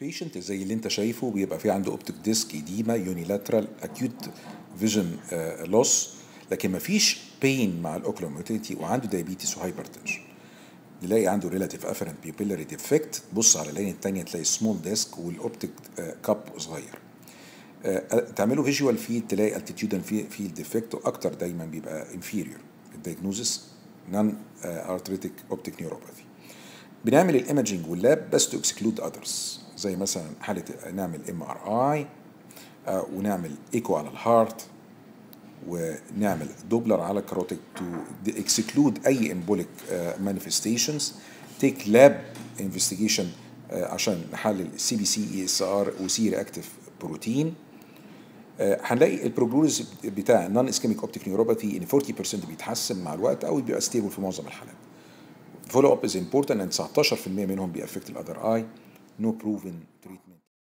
البيشنت زي اللي انت شايفه بيبقى في عنده اوبتيك ديسك ايديما يونيلاترال اكيوت فيجن لوس لكن ما فيش بين مع الاوكلر موتيليتي وعنده دايابيتس وهايبرتنشن نلاقي عنده ريلاتيف افرنت بيبيلاري ديفكت بص على العين الثانيه تلاقي سمول ديسك والاوبتيك كاب صغير آه، تعملوا فيجوال فيد تلاقي التيتيودن فيلد ديفكت واكتر دايما بيبقى انفيريور الدايجنوزس نون ارتريتيك اوبتيك نيوروباثي بنعمل الايمجنج واللاب بس تو اكسكلود اذرز زي مثلا حاله نعمل ام ار اي ونعمل ايكو على الهارت ونعمل دوبلر على كاروتيك تو اكسكلود اي امبوليك مانيفستيشنز تيك لاب انفستيجيشن عشان نحلل سي بي سي اي اس ار وسي رياكتيف بروتين هنلاقي البروجنوز بتاع نون اسكيميك اوبتيك نيوروباثي ان 40% بيتحسن مع الوقت او بيبقى ستيبل في معظم الحالات follow up is important and 19% منهم بيأفكت الاذر اي no proven treatment